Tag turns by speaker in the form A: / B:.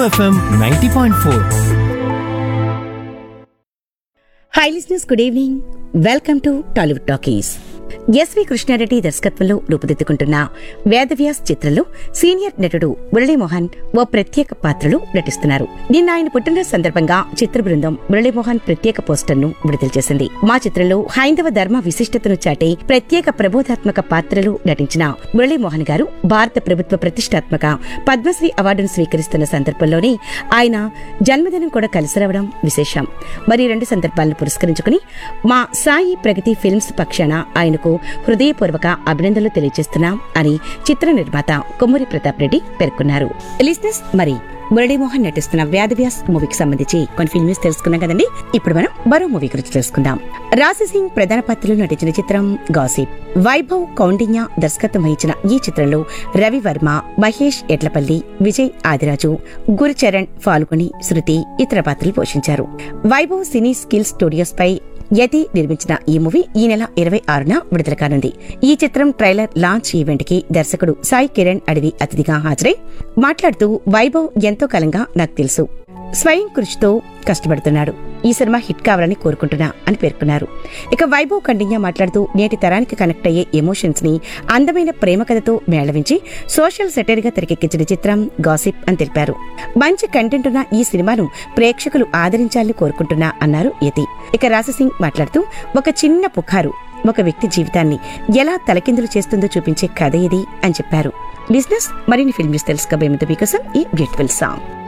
A: FM ninety point four
B: hi listeners good evening welcome to Tollywood talkies SV Krishna Reddy దర్శకత్వంలో రూపుదిద్దుకుంటున్న వేదవ్యాస్ చిత్రంలో senior నటుడు మురళీమోహన్ ఓ ప్రత్యేక పాత్రలో నటిస్తున్నారు నిన్న ఆయన పుట్టినరోజు సందర్భంగా చిత్ర బృందం మురళీమోహన్ ప్రత్యేక పోస్టర్ ను విడుదల చేసింది మా చిత్రంలో హైందవ ధర్మ విశిష్టతను చాటే ప్రత్యేక ప్రబోధాత్మక పాత్రలో నటించిన మురళీమోహన్ గారు భారత ప్రభుత్వ ప్రతిష్టాత్మక పద్మశ్రీ అవార్డును స్వీకరిస్తున్న సందర్భంలోనే ఆయన జన్మదినం కూడా కలిసి రావడం విశేషం మరి రెండు సందర్భాలను పురస్కరించుకుని మా సాయి ప్రగతి ఫిల్మ్స్ పక్షాన ఆయనకు హృదయపూర్వక అభినందనలు తెలియజేస్తున్నాం అని చిత్ర నిర్మాత కొమ్మూరి ప్రతాప్ రెడ్డి పేర్కొన్నారు లిస్నెస్ మరి మురళీమోహన్ నటిస్తున్న వ్యాధవ్యాస్ మూవీకి సంబంధించి కొన్ని ఫిల్మ్స్ తెలుసుకున్నాం కదండి ఇప్పుడు మనం మరో మూవీ గురించి తెలుసుకుందాం రాశి సింగ్ ప్రధాన పాత్రలో నటించిన చిత్రం గాసిప్ వైభవ్ కౌండిన్య దర్శకత్వం వహించిన ఈ చిత్రంలో రవి వర్మ మహేష్ ఎడ్లపల్లి విజయ్ ఆదిరాజు గురుచరణ్ ఫాల్గుని శృతి ఇతర పాత్రలు పోషించారు వైభవ్ సినీ స్కిల్ స్టూడియోస్ పై యతి నిర్మించిన ఈ మూవీ ఈ నెల ఇరవై ఆరున విడుదల కానుంది ఈ చిత్రం ట్రైలర్ లాంచ్ ఈవెంట్ కి దర్శకుడు సాయి కిరణ్ అడవి అతిథిగా హాజరై మాట్లాడుతూ వైభవ్ ఎంతో కాలంగా నాకు తెలుసు స్వయం కృషితో కష్టపడుతున్నాడు ఈ సినిమా హిట్ కావాలని కోరుకుంటున్నా అని పేర్కొన్నారు ఇక వైభవ్ కండిన్యా మాట్లాడుతూ నేటి తరానికి కనెక్ట్ అయ్యే ఎమోషన్స్ ని అందమైన ప్రేమ కథతో మేళవించి సోషల్ సెటైర్ గా తెరకెక్కించిన చిత్రం గాసిప్ అని తెలిపారు మంచి కంటెంట్ ఉన్న ఈ సినిమాను ప్రేక్షకులు ఆదరించాలని కోరుకుంటున్నా అన్నారు యతి ఇక రాజసింగ్ మాట్లాడుతూ ఒక చిన్న పుకారు ఒక వ్యక్తి జీవితాన్ని ఎలా తలకిందులు చేస్తుందో చూపించే కథ ఇది అని చెప్పారు బిజినెస్ మరిన్ని ఫిల్మ్స్ తెలుసుకోబోయే ముందు మీకోసం ఈ బ్యూటిఫుల్ సాంగ్